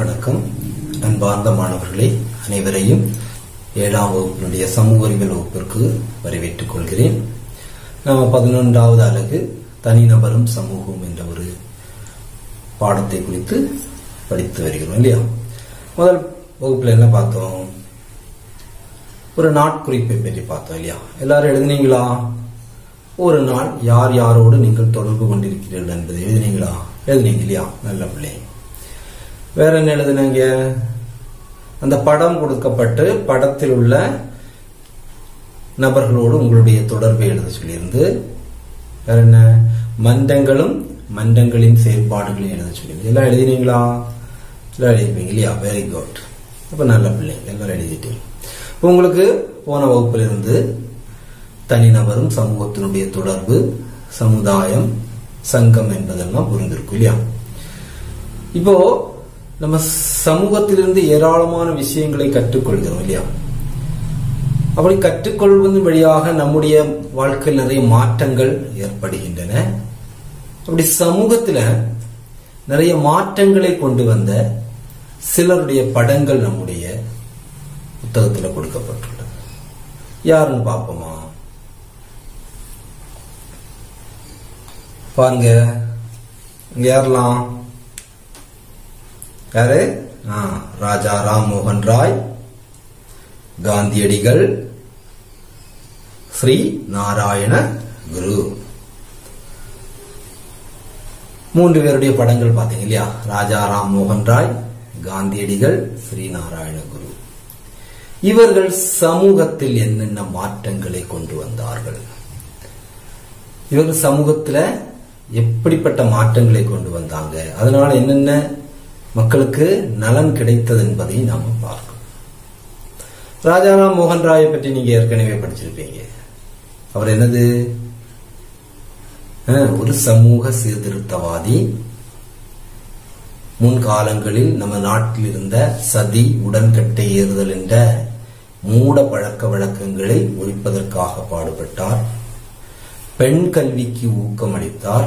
வணக்கம் அன்பார்ந்த மாணவர்களே அனைவரையும் ஏழாம் வகுப்பினுடைய சமூக அறிவியல் வகுப்பிற்கு வரவேற்றுக் கொள்கிறேன் நாம பதினொன்றாவது அலகு தனிநபரும் சமூகம் என்ற ஒரு பாடத்தை குறித்து படித்து வருகிறோம் இல்லையா முதல் வகுப்புல என்ன பார்த்தோம் ஒரு நாட்குறிப்பை பற்றி பார்த்தோம் இல்லையா எல்லாரும் எழுதுனீங்களா ஒரு நாள் யார் யாரோடு நீங்கள் தொடர்பு கொண்டிருக்கிறீர்கள் என்பதை எழுதினீங்களா எழுதினீங்க இல்லையா நல்ல பிள்ளை வேற என்ன எழுதுனீங்க அந்த படம் கொடுக்கப்பட்டு படத்தில் உள்ள நபர்களோடு உங்களுடைய தொடர்பை எழுத சொல்லியிருந்து வேற என்ன மன்றங்களும் மன்றங்களின் செயல்பாடுகளையும் எழுத சொல்லியிருந்து எல்லாம் எழுதினீங்களா எல்லாம் எழுதிப்பீங்க இல்லையா வெரி குட் அப்ப நல்ல பிள்ளைங்க எல்லாரும் எழுதிட்டீங்க இப்ப உங்களுக்கு போன வகுப்பிலிருந்து தனிநபரும் சமூகத்தினுடைய தொடர்பு சமுதாயம் சங்கம் என்பதெல்லாம் புரிந்திருக்கும் இல்லையா இப்போ நம்ம சமூகத்திலிருந்து ஏராளமான விஷயங்களை கற்றுக்கொள்கிறோம் இல்லையா அப்படி கற்றுக்கொள்வதன் வழியாக நம்முடைய வாழ்க்கையில் நிறைய மாற்றங்கள் ஏற்படுகின்றன அப்படி சமூகத்துல நிறைய மாற்றங்களை கொண்டு வந்த சிலருடைய படங்கள் நம்முடைய புத்தகத்துல கொடுக்கப்பட்டுள்ளது யாருன்னு பார்ப்போமா பாருங்க இங்க யாரெல்லாம் யாரு ஆ, ராஜா ராம் மோகன் ராய் காந்தியடிகள் ஸ்ரீ நாராயண குரு மூன்று பேருடைய படங்கள் பாத்தீங்க இல்லையா ராஜா ராம் மோகன் ராய் காந்தியடிகள் ஸ்ரீ நாராயண குரு இவர்கள் சமூகத்தில் என்னென்ன மாற்றங்களை கொண்டு வந்தார்கள் இவர்கள் சமூகத்துல எப்படிப்பட்ட மாற்றங்களை கொண்டு வந்தாங்க அதனால என்னென்ன மக்களுக்கு நலன் கிடைத்தது என்பதை நாம பார்க்கணும் ராஜாராம் மோகன் ராயை பற்றி நீங்க ஏற்கனவே படிச்சிருப்பீங்க அவர் என்னது அஹ், ஒரு சமூக சீர்திருத்தவாதி முன்காலங்களில் நம்ம நாட்டில் இருந்த சதி உடன்கட்டை ஏறுதல் என்ற மூட பழக்க வழக்கங்களை ஒழிப்பதற்காக பாடுபட்டார் பெண் கல்விக்கு ஊக்கமளித்தார்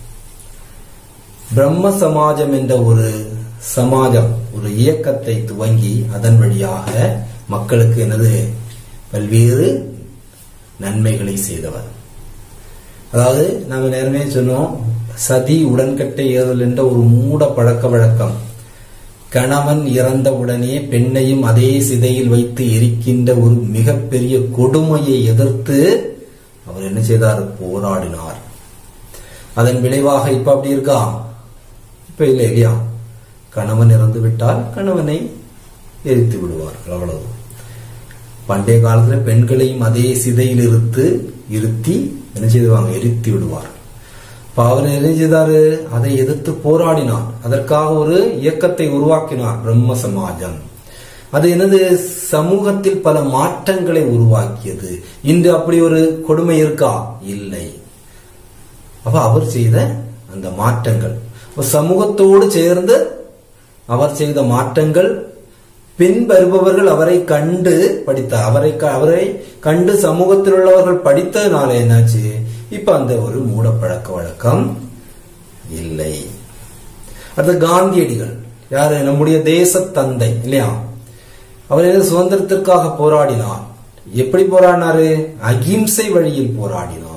பிரம்ம சமாஜம் என்ற ஒரு சமாஜம் ஒரு இயக்கத்தை துவங்கி அதன் வழியாக மக்களுக்கு எனது பல்வேறு நன்மைகளை செய்தவர் அதாவது நாங்க நேரமே சொன்னோம் சதி உடன்கட்டை ஏறுதல் என்ற ஒரு மூட பழக்க வழக்கம் கணவன் இறந்த உடனே பெண்ணையும் அதே சிதையில் வைத்து எரிக்கின்ற ஒரு மிகப்பெரிய கொடுமையை எதிர்த்து அவர் என்ன செய்தார் போராடினார் அதன் விளைவாக இப்ப அப்படி இருக்கா இப்ப இல்லை இல்லையா கணவன் இறந்து விட்டால் கணவனை எரித்து விடுவார்கள் அவ்வளவு பண்டைய காலத்துல பெண்களையும் அதே சிதையில் இருத்து இருத்தி என்ன செய்வாங்க எரித்து விடுவார்கள் இப்ப அவர் என்ன செய்தாரு அதை எதிர்த்து போராடினார் அதற்காக ஒரு இயக்கத்தை உருவாக்கினார் பிரம்ம சமாஜம் அது எனது சமூகத்தில் பல மாற்றங்களை உருவாக்கியது இன்று அப்படி ஒரு கொடுமை இருக்கா இல்லை அப்ப அவர் செய்த அந்த மாற்றங்கள் அப்ப சமூகத்தோடு சேர்ந்து அவர் செய்த மாற்றங்கள் பின் வருபவர்கள் அவரை கண்டு படித்தார் அவரை க- அவரை கண்டு சமூகத்தில் உள்ளவர்கள் படித்ததுனால என்னாச்சு இப்ப அந்த ஒரு மூடப்பழக்க வழக்கம் இல்லை அடுத்து காந்தியடிகள் யாரு நம்முடைய தேச தந்தை இல்லையா அவர் என்ன சுதந்திரத்திற்காக போராடினார் எப்படி போராடினாரு அகிம்சை வழியில் போராடினார்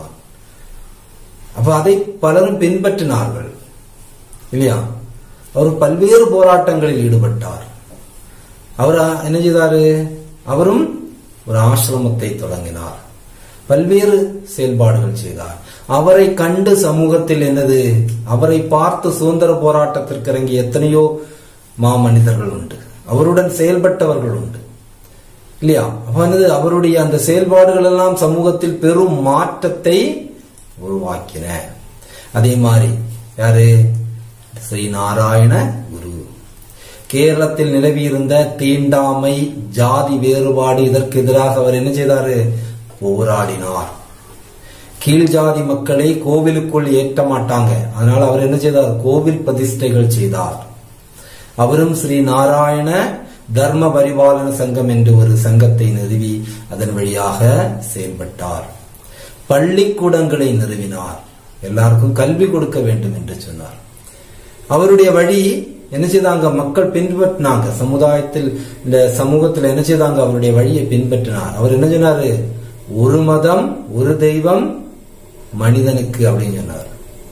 அப்ப அதை பலரும் பின்பற்றினார்கள் இல்லையா அவர் பல்வேறு போராட்டங்களில் ஈடுபட்டார் அவர் என்ன செய்தாரு அவரும் ஒரு ஆசிரமத்தை தொடங்கினார் பல்வேறு செயல்பாடுகள் செய்தார் அவரை கண்டு சமூகத்தில் என்னது அவரை பார்த்து சுதந்திர போராட்டத்திற்கு இறங்கிய எத்தனையோ மாமனிதர்கள் உண்டு அவருடன் செயல்பட்டவர்கள் உண்டு இல்லையா அப்ப என்னது அவருடைய அந்த செயல்பாடுகள் எல்லாம் சமூகத்தில் பெரும் மாற்றத்தை உருவாக்கின அதே மாதிரி யாரு ஸ்ரீ நாராயண குரு கேரளத்தில் நிலவியிருந்த தீண்டாமை ஜாதி வேறுபாடு இதற்கு எதிராக அவர் என்ன செய்தாரு போராடினார் கீழ் ஜாதி மக்களை கோவிலுக்குள் ஏற்ற மாட்டாங்க அதனால அவர் என்ன செய்தார் கோவில் பிரதிஷ்டைகள் செய்தார் அவரும் ஸ்ரீ நாராயண தர்ம பரிபாலன சங்கம் என்று ஒரு சங்கத்தை நிறுவி அதன் வழியாக செயல்பட்டார் பள்ளிக்கூடங்களை நிறுவினார் எல்லாருக்கும் கல்வி கொடுக்க வேண்டும் என்று சொன்னார் அவருடைய வழி என்ன செய்தாங்க மக்கள் பின்பற்றினாங்க சமுதாயத்தில் இந்த சமூகத்தில் என்ன செய்தாங்க அவருடைய வழியை பின்பற்றினார் அவர் என்ன சொன்னாரு ஒரு மதம் ஒரு தெய்வம் மனிதனுக்கு அப்படின்னு சொன்னார்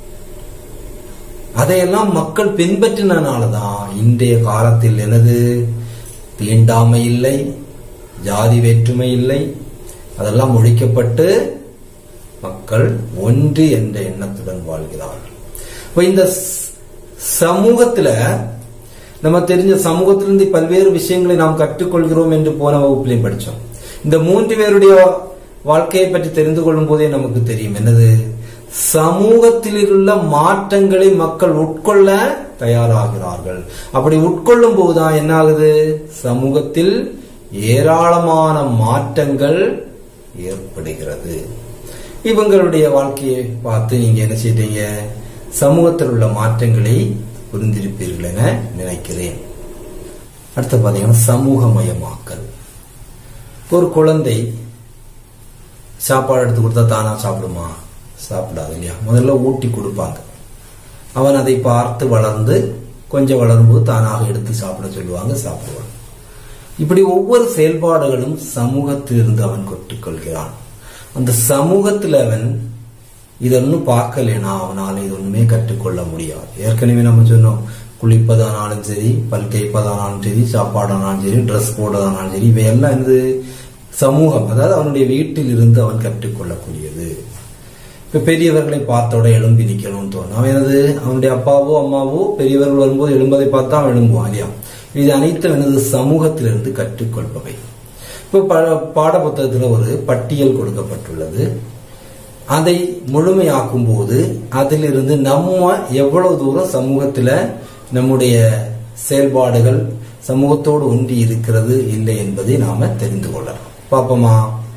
அதையெல்லாம் மக்கள் பின்பற்றினாலதான் இன்றைய காலத்தில் எனது தீண்டாமை இல்லை ஜாதி வேற்றுமை இல்லை அதெல்லாம் ஒழிக்கப்பட்டு மக்கள் ஒன்று என்ற எண்ணத்துடன் வாழ்கிறார்கள் இப்ப இந்த ஸ்- சமூகத்துல நம்ம தெரிஞ்ச சமூகத்திலிருந்து பல்வேறு விஷயங்களை நாம் கற்றுக்கொள்கிறோம் என்று போன வகுப்பிலையும் படிச்சோம் இந்த மூன்று பேருடைய வாழ்க்கையை பற்றி தெரிந்து கொள்ளும் போதே நமக்கு தெரியும் என்னது சமூகத்தில் உள்ள மாற்றங்களை மக்கள் உட்கொள்ள தயாராகிறார்கள் அப்படி உட்கொள்ளும் போதுதான் என்ன ஆகுது சமூகத்தில் ஏராளமான மாற்றங்கள் ஏற்படுகிறது இவங்களுடைய வாழ்க்கையை பார்த்து நீங்க என்ன செய்றீங்க சமூகத்தில் உள்ள மாற்றங்களை புரிந்திருப்பீர்கள் என நினைக்கிறேன் அடுத்து பாத்தீங்கன்னா சமூகமயமாக்கல் ஒரு குழந்தை சாப்பாடு எடுத்து கொடுத்தா தானா சாப்பிடுமா சாப்பிடாது இல்லையா முதல்ல ஊட்டி கொடுப்பாங்க அவன் அதை பார்த்து வளர்ந்து கொஞ்சம் வளரும்போது தானாக எடுத்து சாப்பிட சொல்லுவாங்க சாப்பிடுவான் இப்படி ஒவ்வொரு செயல்பாடுகளும் சமூகத்திலிருந்து அவன் கற்றுக்கொள்கிறான் அந்த சமூகத்தில் அவன் இதொன்னும் பார்க்கலைனா அவனால் இது ஒண்ணுமே கற்றுக்கொள்ள முடியாது ஏற்கனவே நம்ம சொன்னோம் குளிப்பதானாலும் சரி பல் தேய்ப்பதானாலும் சரி சாப்பாடானாலும் சரி ட்ரெஸ் போடுறதானாலும் சரி இவையெல்லாம் என்னது சமூகம் அதாவது அவனுடைய வீட்டில் இருந்து அவன் கற்றுக்கொள்ளக்கூடியது இப்ப பெரியவர்களை பார்த்தோட எழும்பி நிக்கணும்னு தோணும் அவன் எனது அவனுடைய அப்பாவோ அம்மாவோ பெரியவர்கள் வரும்போது எழும்பதை பார்த்தா அவன் எழும்புவான் இல்லையா இது அனைத்தும் எனது சமூகத்திலிருந்து கற்றுக்கொள்பவை இப்ப ப- பாட புத்தகத்துல ஒரு பட்டியல் கொடுக்கப்பட்டுள்ளது அதை முழுமையாக்கும் போது அதிலிருந்து நம்ம எவ்வளவு தூரம் சமூகத்துல நம்முடைய செயல்பாடுகள் சமூகத்தோடு ஒன்றி இருக்கிறது இல்லை என்பதை நாம தெரிந்து கொள்ளலாம் பாப்போமா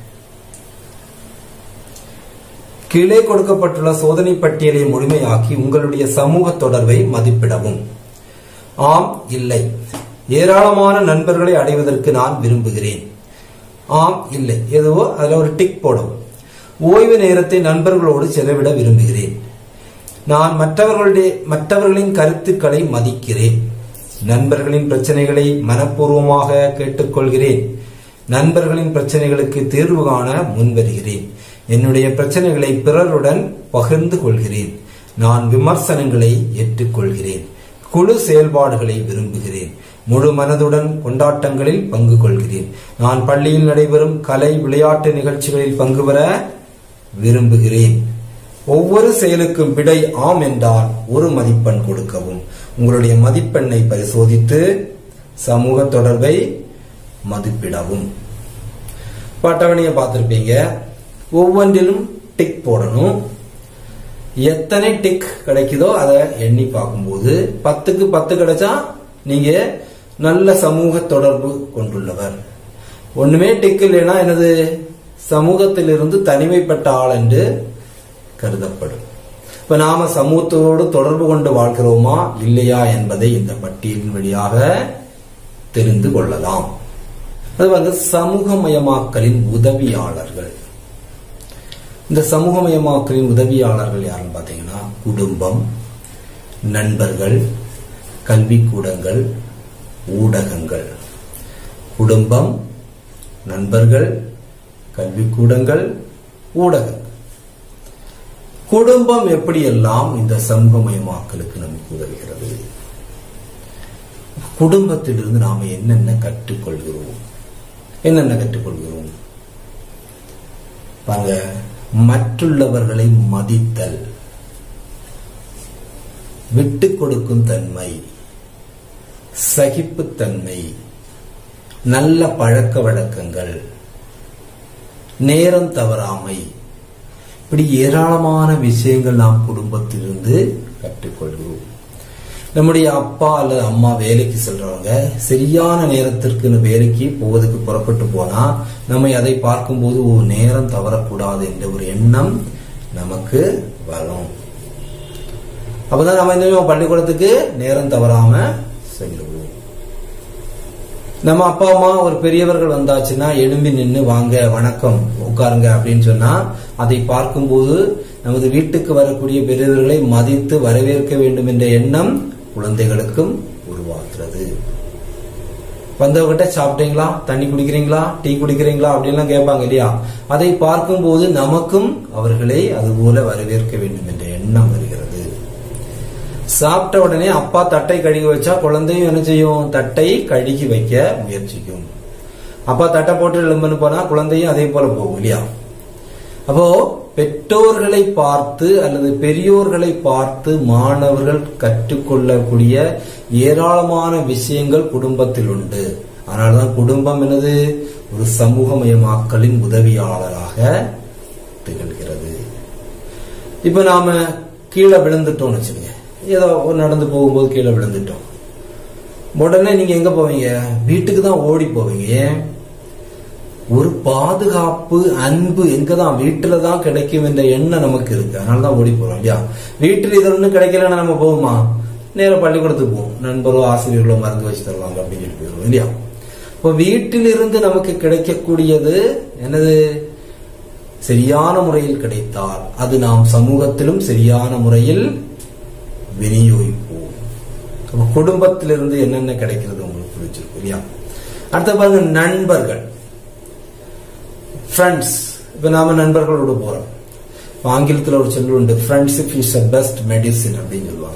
கீழே கொடுக்கப்பட்டுள்ள சோதனை பட்டியலை முழுமையாக்கி உங்களுடைய சமூக தொடர்பை மதிப்பிடவும் ஆம் இல்லை ஏராளமான நண்பர்களை அடைவதற்கு நான் விரும்புகிறேன் ஆம் இல்லை எதுவோ அதுல ஒரு டிக் போடவும் ஓய்வு நேரத்தை நண்பர்களோடு செலவிட விரும்புகிறேன் நான் மற்றவர்களுடைய மற்றவர்களின் கருத்துக்களை மதிக்கிறேன் நண்பர்களின் பிரச்சனைகளை மனப்பூர்வமாக கேட்டுக்கொள்கிறேன் நண்பர்களின் பிரச்சனைகளுக்கு தீர்வு காண முன்வருகிறேன் என்னுடைய பிரச்சனைகளை பிறருடன் பகிர்ந்து கொள்கிறேன் நான் விமர்சனங்களை ஏற்றுக்கொள்கிறேன் குழு செயல்பாடுகளை விரும்புகிறேன் முழு மனதுடன் கொண்டாட்டங்களில் பங்கு கொள்கிறேன் நான் பள்ளியில் நடைபெறும் கலை விளையாட்டு நிகழ்ச்சிகளில் பங்கு பெற விரும்புகிறேன் ஒவ்வொரு செயலுக்கும் விடை ஆம் என்றால் ஒரு மதிப்பெண் கொடுக்கவும் உங்களுடைய மதிப்பெண்ணை பரிசோதித்து சமூக தொடர்பை மதிப்பிடவும் இப்ப அட்டவணையை பார்த்திருப்பீங்க ஒவ்வொன்றிலும் டிக் போடணும் எத்தனை டிக் கிடைக்குதோ அதை எண்ணி பார்க்கும்போது பத்துக்கு பத்து கிடைச்சா நீங்க நல்ல சமூக தொடர்பு கொண்டுள்ளவர் ஒண்ணுமே டிக் இல்லைன்னா எனது சமூகத்திலிருந்து தனிமைப்பட்ட ஆள் என்று கருதப்படும் இப்ப நாம சமூகத்தோடு தொடர்பு கொண்டு வாழ்கிறோமா இல்லையா என்பதை இந்த பட்டியலின் வழியாக தெரிந்து கொள்ளலாம் அது வந்து சமூகமயமாக்கலின் உதவியாளர்கள் இந்த சமூகமயமாக்கலின் உதவியாளர்கள் யாருன்னு பார்த்தீங்கன்னா குடும்பம் நண்பர்கள் கல்விக்கூடங்கள் ஊடகங்கள் குடும்பம் நண்பர்கள் கல்விக்கூடங்கள் ஊடகங்கள் குடும்பம் எப்படியெல்லாம் இந்த சமூகமயமாக்கலுக்கு நமக்கு உதவுகிறது குடும்பத்திலிருந்து நாம என்னென்ன கற்றுக்கொள்கிறோம் என்னென்ன கற்றுக்கொள்கிறோம் பாருங்க மற்றுள்ளவர்களை மதித்தல் விட்டு கொடுக்கும் தன்மை சகிப்புத்தன்மை நல்ல பழக்க வழக்கங்கள் நேரம் தவறாமை இப்படி ஏராளமான விஷயங்கள் நாம் குடும்பத்திலிருந்து கற்றுக்கொள்கிறோம் நம்முடைய அப்பா அல்லது அம்மா வேலைக்கு செல்றவங்க சரியான நேரத்திற்கு வேலைக்கு போவதற்கு புறப்பட்டு போனா நம்ம அதை பார்க்கும்போது ஒரு நேரம் தவறக்கூடாது என்ற ஒரு எண்ணம் நமக்கு வரும் அப்பதான் நம்ம இந்த பள்ளிக்கூடத்துக்கு நேரம் தவறாம செல்லுவோம் நம்ம அப்பா அம்மா ஒரு பெரியவர்கள் வந்தாச்சுன்னா எழும்பி நின்று வாங்க வணக்கம் உட்காருங்க அப்படின்னு சொன்னா அதை பார்க்கும்போது நமது வீட்டுக்கு வரக்கூடிய பெரியவர்களை மதித்து வரவேற்க வேண்டும் என்ற எண்ணம் குழந்தைகளுக்கும் உருவாக்குறது வந்தவங்கிட்ட சாப்பிட்டீங்களா தண்ணி குடிக்கிறீங்களா டீ குடிக்கிறீங்களா அப்படின்லாம் கேட்பாங்க இல்லையா அதை பார்க்கும்போது நமக்கும் அவர்களை அதுபோல வரவேற்க வேண்டும் என்ற எண்ணம் வருகிறது சாப்பிட்ட உடனே அப்பா தட்டை கழுகி வச்சா குழந்தையும் என்ன செய்யும் தட்டை கழுகி வைக்க முயற்சிக்கும் அப்பா தட்டை போட்டு எழும்புன்னு போனா குழந்தையும் அதே போல போகும் இல்லையா அப்போ பெற்றோர்களை பார்த்து அல்லது பெரியோர்களை பார்த்து மாணவர்கள் கற்றுக்கொள்ளக்கூடிய ஏராளமான விஷயங்கள் குடும்பத்தில் உண்டு அதனால்தான் குடும்பம் என்னது ஒரு சமூகமயமாக்கலின் உதவியாளராக திகழ்கிறது இப்ப நாம கீழே விழுந்துட்டோம்னு வச்சுக்கோங்க ஏதோ ஒரு நடந்து போகும்போது கீழே விழுந்துட்டோம் உடனே நீங்க எங்க போவீங்க வீட்டுக்கு தான் ஓடி போவீங்க ஏன் ஒரு பாதுகாப்பு அன்பு எங்கதான் வீட்டுல தான் கிடைக்கும் என்ற எண்ணம் நமக்கு இருக்கு அதனாலதான் ஓடி போறோம் இல்லையா வீட்டில் இது ஒன்றும் கிடைக்கலன்னா நம்ம போவோமா நேர பள்ளிக்கூடத்துக்கு போவோம் நண்பரோ ஆசிரியர்களோ மருந்து வச்சு தருவாங்க அப்படின்னு சொல்லி போயிடுவோம் இல்லையா இப்போ வீட்டிலிருந்து நமக்கு கிடைக்கக்கூடியது என்னது சரியான முறையில் கிடைத்தால் அது நாம் சமூகத்திலும் சரியான முறையில் விநியோகிப்போம் அப்ப குடும்பத்திலிருந்து என்னென்ன கிடைக்கிறது உங்களுக்கு பிடிச்சிருக்கு இல்லையா அடுத்த பாருங்க நண்பர்கள் ஃப்ரெண்ட்ஸ் இப்ப நாம நண்பர்களோட போறோம் இப்ப ஆங்கிலத்துல ஒரு சொல்லு உண்டு friendship is a best medicine அப்படின்னு சொல்லுவாங்க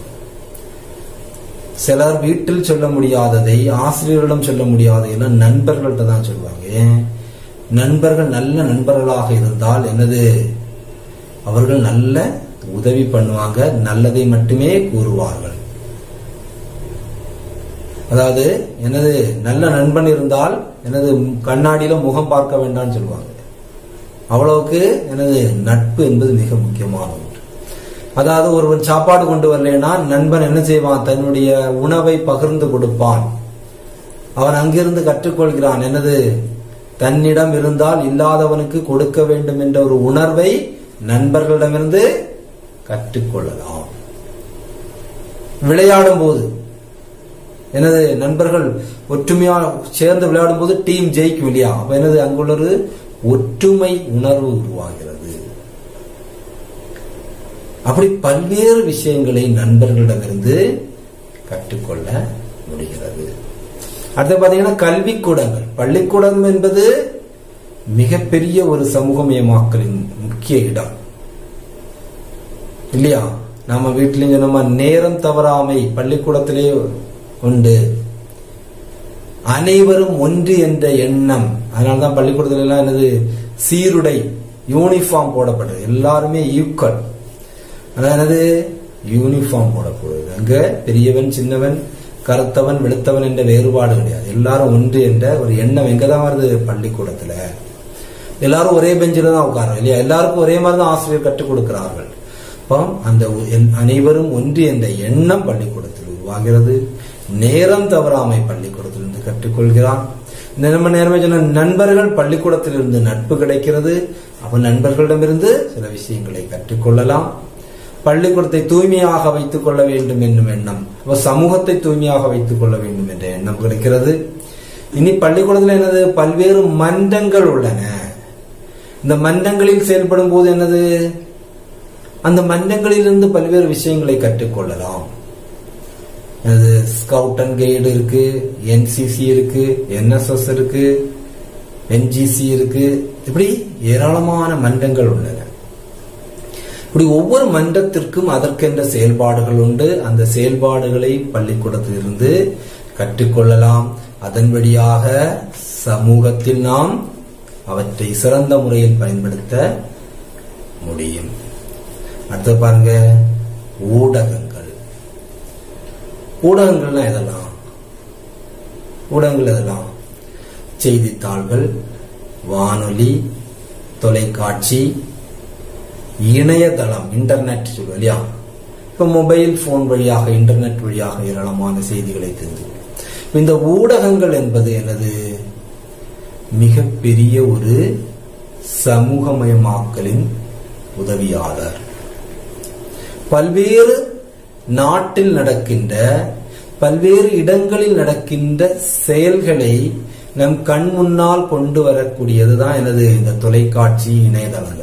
சிலர் வீட்டில் சொல்ல முடியாததை ஆசிரியர்களிடம் சொல்ல முடியாதையெல்லாம் நண்பர்கள்ட்ட தான் சொல்லுவாங்க ஏன் நண்பர்கள் நல்ல நண்பர்களாக இருந்தால் என்னது அவர்கள் நல்ல உதவி பண்ணுவாங்க நல்லதை மட்டுமே கூறுவார்கள் அதாவது எனது நல்ல நண்பன் இருந்தால் எனது கண்ணாடியில முகம் பார்க்க வேண்டாம்னு சொல்லுவாங்க அவ்வளவுக்கு எனது நட்பு என்பது மிக முக்கியமான ஒன்று அதாவது ஒருவன் சாப்பாடு கொண்டு வரலைன்னா நண்பன் என்ன செய்வான் தன்னுடைய உணவை பகிர்ந்து கொடுப்பான் அவன் அங்கிருந்து கற்றுக்கொள்கிறான் என்னது தன்னிடம் இருந்தால் இல்லாதவனுக்கு கொடுக்க வேண்டும் என்ற ஒரு உணர்வை நண்பர்களிடமிருந்து கற்றுக்கொள்ளலாம் விளையாடும் போது எனது நண்பர்கள் ஒற்றுமையா சேர்ந்து விளையாடும் போது டீம் ஜெயிக்கும் இல்லையா அப்ப என்னது அங்குள்ள ஒரு ஒற்றுமை உணர்வு உருவாகிறது அப்படி பல்வேறு விஷயங்களை நண்பர்களிடமிருந்து கற்றுக்கொள்ள முடிகிறது அடுத்து பாத்தீங்கன்னா கல்விக்கூடங்கள் பள்ளிக்கூடம் என்பது மிகப்பெரிய ஒரு சமூகமயமாக்கலின் முக்கிய இடம் இல்லையா நாம வீட்டிலையும் சொன்னோமா நேரம் தவறாமை பள்ளிக்கூடத்திலே உண்டு அனைவரும் ஒன்று என்ற எண்ணம் அதனாலதான் பள்ளிக்கூடத்துல எல்லாம் என்னது சீருடை யூனிஃபார்ம் போடப்படுது எல்லாருமே ஈக்குவல் அதான் என்னது யூனிஃபார்ம் போடப்படுது அங்க பெரியவன் சின்னவன் கருத்தவன் வெளுத்தவன் என்ற வேறுபாடு கிடையாது எல்லாரும் ஒன்று என்ற ஒரு எண்ணம் எங்கதான் வருது பள்ளிக்கூடத்துல எல்லாரும் ஒரே பெஞ்சில தான் உட்காரோம் இல்லையா எல்லாருக்கும் ஒரே மாதிரி தான் ஆசிரியர் கற்றுக் கொடுக்கிறார்கள் அப்போ அந்த அனைவரும் ஒன்று என்ற எண்ணம் பள்ளிக்கூடத்தில் உருவாகிறது நேரம் தவறாமை பள்ளிக்கூடத்திலிருந்து கற்றுக்கொள்கிறான் இந்த நம்ம நேரமே சொன்ன நண்பர்கள் பள்ளிக்கூடத்திலிருந்து நட்பு கிடைக்கிறது அப்ப நண்பர்களிடமிருந்து சில விஷயங்களை கற்றுக்கொள்ளலாம் பள்ளிக்கூடத்தை தூய்மையாக வைத்துக் கொள்ள வேண்டும் என்னும் எண்ணம் அப்ப சமூகத்தை தூய்மையாக வைத்துக் கொள்ள வேண்டும் என்ற எண்ணம் கிடைக்கிறது இனி பள்ளிக்கூடத்தில் என்னது பல்வேறு மன்றங்கள் உள்ளன இந்த மன்றங்களில் செயல்படும் போது என்னது அந்த மன்றங்களிலிருந்து பல்வேறு விஷயங்களை கற்றுக்கொள்ளலாம் அது ஸ்கவுட் அண்ட் கைடு இருக்கு என்சிசி இருக்கு என்எஸ்எஸ் இருக்கு என்ஜிசி இருக்கு இப்படி ஏராளமான மன்றங்கள் உள்ளன இப்படி ஒவ்வொரு மன்றத்திற்கும் அதற்கென்ற செயல்பாடுகள் உண்டு அந்த செயல்பாடுகளை பள்ளிக்கூடத்திலிருந்து கற்றுக்கொள்ளலாம் அதன் வழியாக சமூகத்தில் நாம் அவற்றை சிறந்த முறையில் பயன்படுத்த முடியும் அடுத்து பாருங்க ஊடகங்கள் ஊடகங்கள்னா எதெல்லாம் ஊடகங்கள் எதெல்லாம் செய்தித்தாள்கள் வானொலி தொலைக்காட்சி இணையதளம் இன்டர்நெட் சொல்லுவோம் இல்லையா இப்ப மொபைல் போன் வழியாக இன்டர்நெட் வழியாக ஏராளமான செய்திகளை தெரிந்து இந்த ஊடகங்கள் என்பது எனது மிகப்பெரிய ஒரு சமூகமயமாக்கலின் உதவியாளர் பல்வேறு நாட்டில் நடக்கின்ற பல்வேறு இடங்களில் நடக்கின்ற செயல்களை நம் கண் முன்னால் கொண்டு வரக்கூடியதுதான் எனது இந்த தொலைக்காட்சி இணையதளங்கள்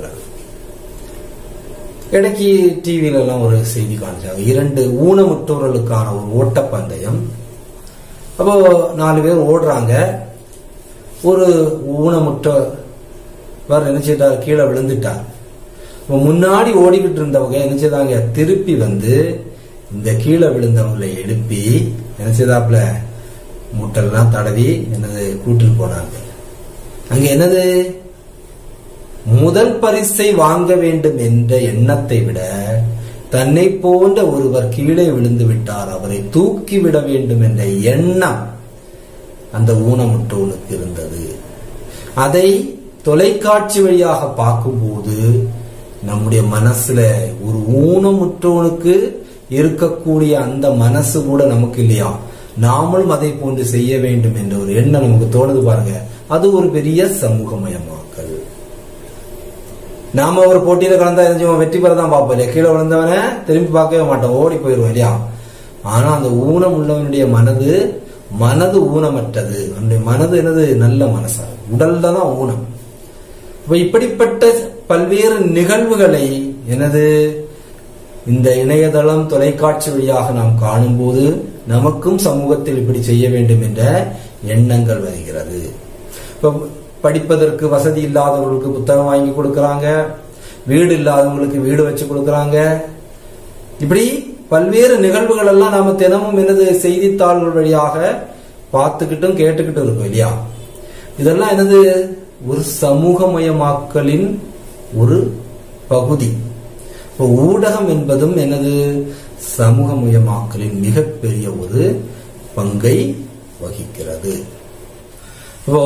இடைக்கு டிவியில எல்லாம் ஒரு செய்தி காமிச்சாங்க இரண்டு ஊனமுற்றோர்களுக்கான ஒரு ஓட்டப்பந்தயம் அப்போ நாலு பேர் ஓடுறாங்க ஒரு ஊனமுற்றவர் நினைச்சிட்டார் கீழே விழுந்துட்டார் அப்ப முன்னாடி ஓடிக்கிட்டு இருந்தவங்க நினைச்சதாங்க திருப்பி வந்து இந்த கீழே விழுந்தவங்களை எழுப்பி நினைச்சதாப்புல மூட்டெல்லாம் தடவி என்னது கூட்டிட்டு போனாங்க அங்க என்னது முதல் பரிசை வாங்க வேண்டும் என்ற எண்ணத்தை விட தன்னை போன்ற ஒருவர் கீழே விழுந்து விட்டார் அவரை தூக்கி விட வேண்டும் என்ற எண்ணம் அந்த ஊனமுற்றவனுக்கு இருந்தது அதை தொலைக்காட்சி வழியாக பார்க்கும்போது நம்முடைய மனசுல ஒரு ஊனமுற்றவனுக்கு இருக்கக்கூடிய அந்த மனசு கூட நமக்கு இல்லையா நாமளும் அதை போன்று செய்ய வேண்டும் என்ற ஒரு எண்ணம் நமக்கு தோணுது பாருங்க அது ஒரு பெரிய சமூகமயமாக்கல் நாம ஒரு போட்டியில கலந்தா எரிஞ்சவன் வெற்றி பெற தான் பார்ப்போம் இல்லையா கீழே விழுந்தவனை திரும்பி பார்க்கவே மாட்டோம் ஓடி போயிருவோம் இல்லையா ஆனா அந்த ஊனம் உள்ளவனுடைய மனது மனது ஊனமற்றது அவனுடைய மனது என்னது நல்ல மனசா உடல் தான் ஊனம் இப்ப இப்படிப்பட்ட பல்வேறு நிகழ்வுகளை எனது இந்த இணையதளம் தொலைக்காட்சி வழியாக நாம் காணும்போது நமக்கும் சமூகத்தில் இப்படி செய்ய வேண்டும் என்ற எண்ணங்கள் வருகிறது இப்ப படிப்பதற்கு வசதி இல்லாதவர்களுக்கு புத்தகம் வாங்கி கொடுக்கறாங்க வீடு இல்லாதவங்களுக்கு வீடு வச்சு கொடுக்கறாங்க இப்படி பல்வேறு நிகழ்வுகள் எல்லாம் நாம தினமும் எனது செய்தித்தாள்கள் வழியாக பார்த்துக்கிட்டும் கேட்டுக்கிட்டும் இருக்கோம் இல்லையா இதெல்லாம் என்னது ஒரு சமூகமயமாக்கலின் ஒரு பகுதி இப்போ ஊடகம் என்பதும் எனது சமூகமயமாக்கலின் மிகப்பெரிய ஒரு பங்கை வகிக்கிறது இப்போ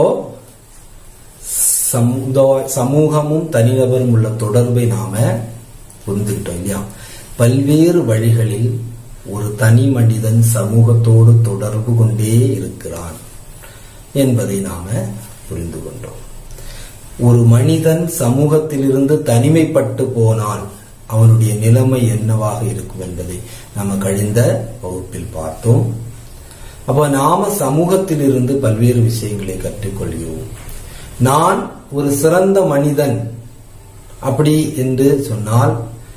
சமுதாய சமூகமும் தனிநபரும் உள்ள தொடர்பை நாம புரிந்துகிட்டோம் இல்லையா பல்வேறு வழிகளில் ஒரு தனி மனிதன் சமூகத்தோடு தொடர்பு கொண்டே இருக்கிறான் என்பதை நாம புரிந்து கொண்டோம் ஒரு மனிதன் சமூகத்திலிருந்து தனிமைப்பட்டு போனால் அவனுடைய நிலைமை என்னவாக இருக்கும் என்பதை நாம கழிந்த வகுப்பில் பார்த்தோம் அப்ப நாம சமூகத்திலிருந்து பல்வேறு விஷயங்களை கற்றுக்கொள்கிறோம் நான் ஒரு சிறந்த மனிதன் அப்படி என்று சொன்னால்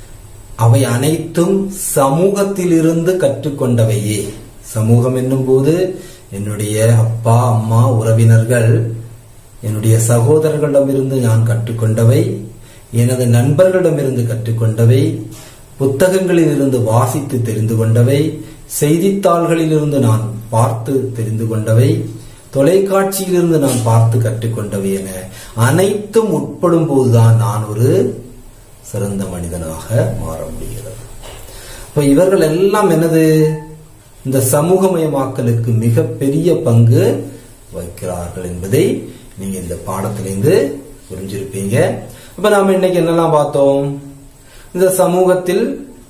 அவை அனைத்தும் சமூகத்திலிருந்து கற்றுக்கொண்டவையே சமூகம் என்னும் போது என்னுடைய அப்பா அம்மா உறவினர்கள் என்னுடைய சகோதரர்களிடமிருந்து நான் கற்றுக்கொண்டவை எனது நண்பர்களிடமிருந்து கற்றுக்கொண்டவை புத்தகங்களில் இருந்து வாசித்து தெரிந்து கொண்டவை செய்தித்தாள்களிலிருந்து நான் பார்த்து தெரிந்து கொண்டவை தொலைக்காட்சியிலிருந்து நான் பார்த்து கற்றுக்கொண்டவை என அனைத்தும் உட்படும் போதுதான் நான் ஒரு சிறந்த மனிதனாக மாற முடிகிறது இப்ப இவர்கள் எல்லாம் என்னது இந்த சமூகமயமாக்கலுக்கு மிகப்பெரிய பங்கு வகிக்கிறார்கள் என்பதை நீங்க இந்த பாடத்திலிருந்து புரிஞ்சிருப்பீங்க அப்ப நாம இன்னைக்கு என்னெல்லாம் பார்த்தோம் இந்த சமூகத்தில்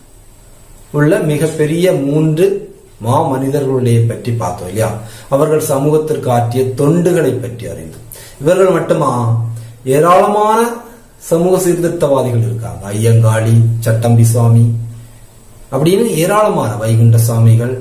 உள்ள மிகப்பெரிய மூன்று மா மனிதர்களுடைய பற்றி பார்த்தோம் இல்லையா அவர்கள் சமூகத்திற்கு ஆற்றிய தொண்டுகளை பற்றி அறிந்தோம் இவர்கள் மட்டுமா ஏராளமான சமூக சீர்திருத்தவாதிகள் இருக்காங்க ஐயங்காளி சட்டம்பி சுவாமி அப்படின்னு ஏராளமான வைகுண்ட சுவாமிகள்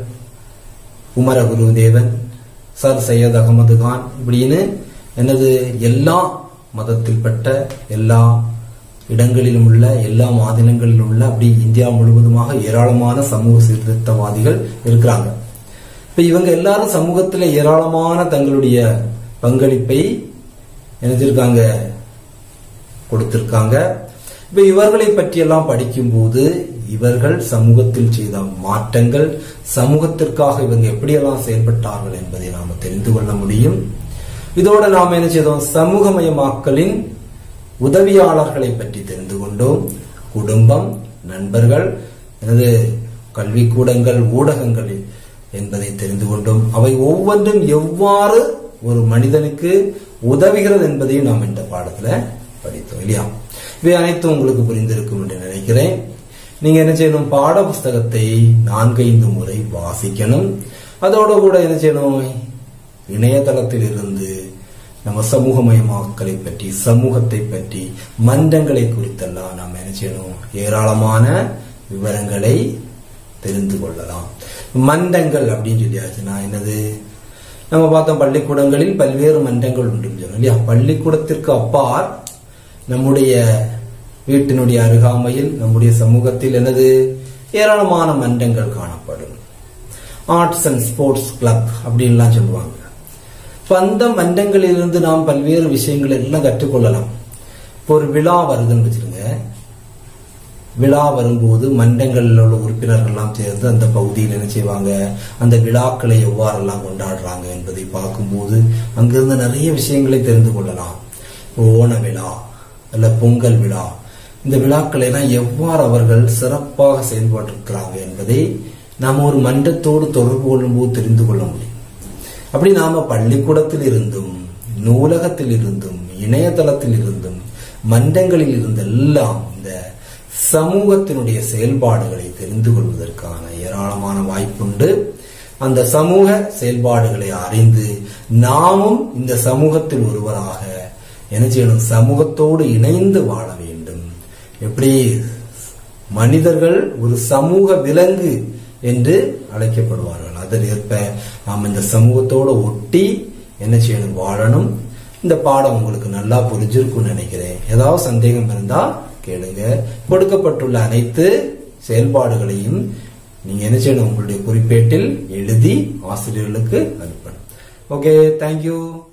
உமரகுரு தேவன் சர் சையத் அகமது கான் இப்படின்னு எனது எல்லா மதத்தில் பட்ட எல்லா இடங்களிலும் உள்ள எல்லா மாநிலங்களிலும் உள்ள அப்படி இந்தியா முழுவதுமாக ஏராளமான சமூக சீர்திருத்தவாதிகள் இருக்கிறாங்க இப்ப இவங்க எல்லாரும் சமூகத்துல ஏராளமான தங்களுடைய பங்களிப்பை நினைச்சிருக்காங்க கொடுத்திருக்காங்க இப்ப இவர்களை பற்றியெல்லாம் படிக்கும்போது இவர்கள் சமூகத்தில் செய்த மாற்றங்கள் சமூகத்திற்காக இவங்க எப்படியெல்லாம் செயல்பட்டார்கள் என்பதை நாம தெரிந்து கொள்ள முடியும் இதோட நாம என்ன செய்தோம் சமூகமயமாக்கலின் உதவியாளர்களை பற்றி தெரிந்து கொண்டோம் குடும்பம் நண்பர்கள் எனது கல்விக்கூடங்கள் ஊடகங்கள் என்பதை தெரிந்து கொண்டோம் அவை ஒவ்வொன்றும் எவ்வாறு ஒரு மனிதனுக்கு உதவுகிறது என்பதையும் நாம் இந்த பாடத்துல படித்தோம் இல்லையா இவை அனைத்தும் உங்களுக்கு புரிந்திருக்கும் என்று நினைக்கிறேன் நீங்க என்ன செய்யணும் பாட புஸ்தகத்தை நான்கைந்து முறை வாசிக்கணும் அதோட கூட என்ன செய்யணும் இணையதளத்தில் இருந்து நம்ம சமூகமயமாக்கலை பற்றி சமூகத்தை பற்றி மன்றங்களை குறித்தெல்லாம் நாம் என்ன செய்யணும் ஏராளமான விவரங்களை தெரிந்து கொள்ளலாம் மன்றங்கள் அப்படின்னு சொல்லியாச்சுன்னா என்னது நம்ம பார்த்தோம் பள்ளிக்கூடங்களில் பல்வேறு மன்றங்கள் உண்டு சொன்னோம் இல்லையா பள்ளிக்கூடத்திற்கு அப்பால் நம்முடைய வீட்டினுடைய அருகாமையில் நம்முடைய சமூகத்தில் எனது ஏராளமான மன்றங்கள் காணப்படும் ஆர்ட்ஸ் அண்ட் ஸ்போர்ட்ஸ் கிளப் அப்படின்லாம் சொல்லுவாங்க இப்ப அந்த மன்றங்களிலிருந்து நாம் பல்வேறு விஷயங்களை எல்லாம் கற்றுக்கொள்ளலாம் இப்போ ஒரு விழா வருதுன்னு வச்சிருங்க விழா வரும்போது மன்றங்களில் உள்ள உறுப்பினர்கள் எல்லாம் சேர்ந்து அந்த பகுதியில் என்ன செய்வாங்க அந்த விழாக்களை எவ்வாறெல்லாம் கொண்டாடுறாங்க என்பதை பார்க்கும்போது அங்கிருந்து நிறைய விஷயங்களை தெரிந்து கொள்ளலாம் ஓண விழா அல்ல பொங்கல் விழா இந்த விழாக்களை எல்லாம் எவ்வாறு அவர்கள் சிறப்பாக செயல்பட்டிருக்கிறாங்க என்பதை நாம் ஒரு மன்றத்தோடு தொடர்பு கொள்ளும்போது தெரிந்து கொள்ள முடியும் அப்படி நாம பள்ளிக்கூடத்தில் இருந்தும் நூலகத்தில் இருந்தும் இணையதளத்தில் இருந்தும் மன்றங்களில் இருந்தெல்லாம் இந்த சமூகத்தினுடைய செயல்பாடுகளை தெரிந்து கொள்வதற்கான ஏராளமான வாய்ப்புண்டு அந்த சமூக செயல்பாடுகளை அறிந்து நாமும் இந்த சமூகத்தில் ஒருவராக என்ன செய்யணும் சமூகத்தோடு இணைந்து வாழ வேண்டும் எப்படி மனிதர்கள் ஒரு சமூக விலங்கு என்று அழைக்கப்படுவார்கள் அதற்கேற்ப நாம் இந்த சமூகத்தோடு ஒட்டி என்ன செய்யணும் வாழணும் இந்த பாடம் உங்களுக்கு நல்லா புரிஞ்சிருக்கும்னு நினைக்கிறேன் ஏதாவது சந்தேகம் இருந்தா கேளுங்க கொடுக்கப்பட்டுள்ள அனைத்து செயல்பாடுகளையும் நீங்க என்ன செய்யணும் உங்களுடைய குறிப்பேட்டில் எழுதி ஆசிரியர்களுக்கு அனுப்பணும் ஓகே தேங்க்யூ